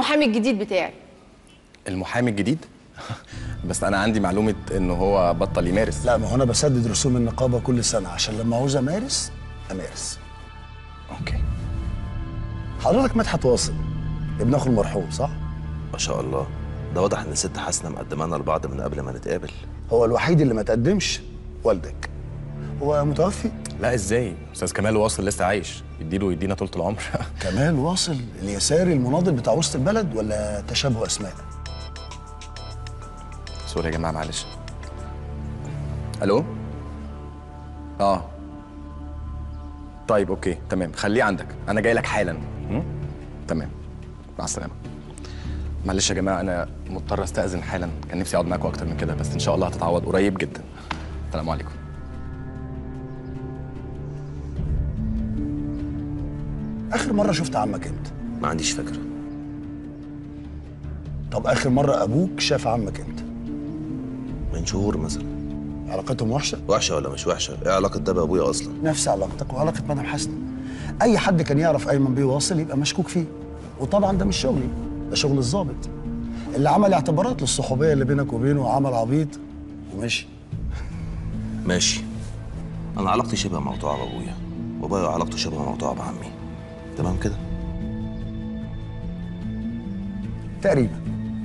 المحامي الجديد بتاعي المحامي الجديد بس انا عندي معلومه ان هو بطل يمارس لا ما هو انا بسدد رسوم النقابه كل سنه عشان لما عاوز امارس امارس اوكي حضرتك مدحت واصل ابن اخو المرحوم صح ما شاء الله ده واضح ان الست حسنه مقدمانا لبعض من قبل ما نتقابل هو الوحيد اللي ما تقدمش والدك هو متوفي لا ازاي استاذ كمال واصل لسه عايش يديله يدينا طول العمر كمال واصل اليساري المناضل بتاع وسط البلد ولا تشابه اسماء سوري يا جماعه معلش الو اه طيب اوكي تمام خليه عندك انا جاي لك حالا م? تمام مع السلامه معلش يا جماعه انا مضطر استاذن حالا كان نفسي اقعد معاكم اكتر من كده بس ان شاء الله هتتعوض قريب جدا السلام عليكم اخر مره شفت عمك امتى ما عنديش فكره طب اخر مره ابوك شاف عمك امتى من شهور مثلا علاقتهم وحشه وحشه ولا مش وحشه ايه علاقه ده بابويا اصلا نفس علاقتك وعلاقه مدام حسني اي حد كان يعرف ايمن بيه واصل يبقى مشكوك فيه وطبعا ده مش شغلي ده شغل الضابط اللي عمل اعتبارات للصحوبيه اللي بينك وبينه وعمل عبيط ومشي ماشي انا علاقتي شبه مقطوعه بابويا وابويا علاقته شبه مقطوعه بعمي تمام كده تقريبا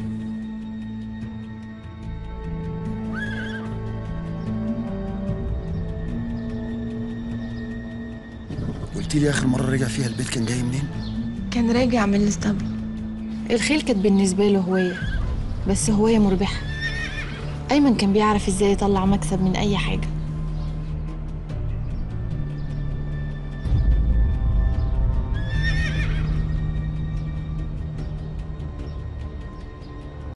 قلت لي اخر مره رجع فيها البيت كان جاي منين كان راجع من الاسطبل الخيل كانت بالنسبة له هواية بس هواية مربحة أيمن كان بيعرف ازاي يطلع مكسب من أي حاجة